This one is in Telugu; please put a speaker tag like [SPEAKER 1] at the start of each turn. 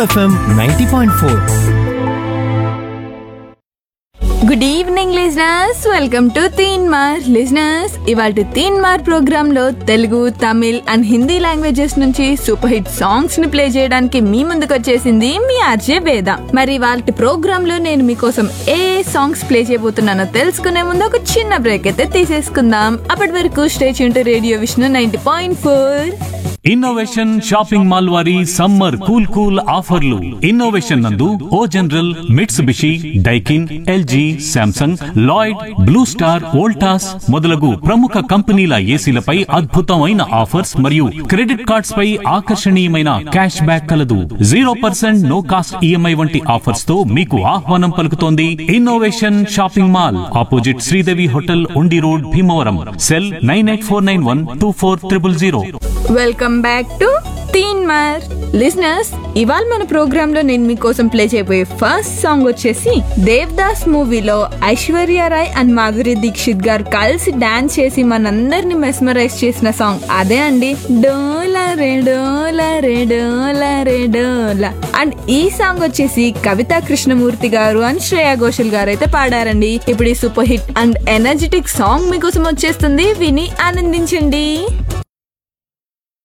[SPEAKER 1] FM ninety point four
[SPEAKER 2] good evening listeners welcome to Teen Maar listeners ఇవాళ తీన్ మార్ ప్రోగ్రామ్ లో తెలుగు తమిళ్ అండ్ హిందీ లాంగ్వేజెస్ నుంచి సూపర్ హిట్ సాంగ్స్ ని ప్లే చేయడానికి మీ ముందుకు వచ్చేసింది మీ ఆర్జే వేద మరి వాళ్ళ ప్రోగ్రామ్ లో నేను మీకోసం ఏ సాంగ్స్ ప్లే చేయబోతున్నానో తెలుసుకునే ముందు ఒక చిన్న బ్రేక్ అయితే తీసేసుకుందాం అప్పటి వరకు స్టేజ్ ఉంటే radio Vishnu ninety point four
[SPEAKER 3] innovation shopping mall వారి సమ్మర్ కూల్ కూల్ ఆఫర్లు ఇన్నోవేషన్ నందు O General Mitsubishi Daikin LG Samsung Lloyd Blue Star Voltas మొదలగు ప్రముఖ కంపెనీల ఏసీలపై అద్భుతమైన ఆఫర్స్ మరియు క్రెడిట్ కార్డ్స్ పై ఆకర్షణీయమైన క్యాష్ బ్యాక్ కలదు zero percent no cost EMI వంటి ఆఫర్స్ తో మీకు ఆహ్వానం పలుకుతోంది innovation shopping mall opposite Sridevi hotel Undi road Bhimavaram cell nine eight four nine one two four triple zero
[SPEAKER 2] welcome back to Teen Maar listeners ఇవాళ మన ప్రోగ్రామ్ లో నేను మీకోసం ప్లే చేయబోయే ఫస్ట్ సాంగ్ వచ్చేసి దేవ్దాస్ మూవీలో ఐశ్వర్య రాయ్ అండ్ మాధురి దీక్షిత్ గారు కలిసి డాన్స్ చేసి మనందరిని మెస్మరైజ్ చేసిన సాంగ్ అదే అండి డోలా రే డోలా రే డోలా రే డోలా అండ్ ఈ సాంగ్ వచ్చేసి కవితా కృష్ణమూర్తి గారు అండ్ శ్రేయా ఘోషల్ గారు అయితే పాడారండి ఇప్పుడు ఈ super hit and energetic song మీకోసం వచ్చేస్తుంది విని ఆనందించండి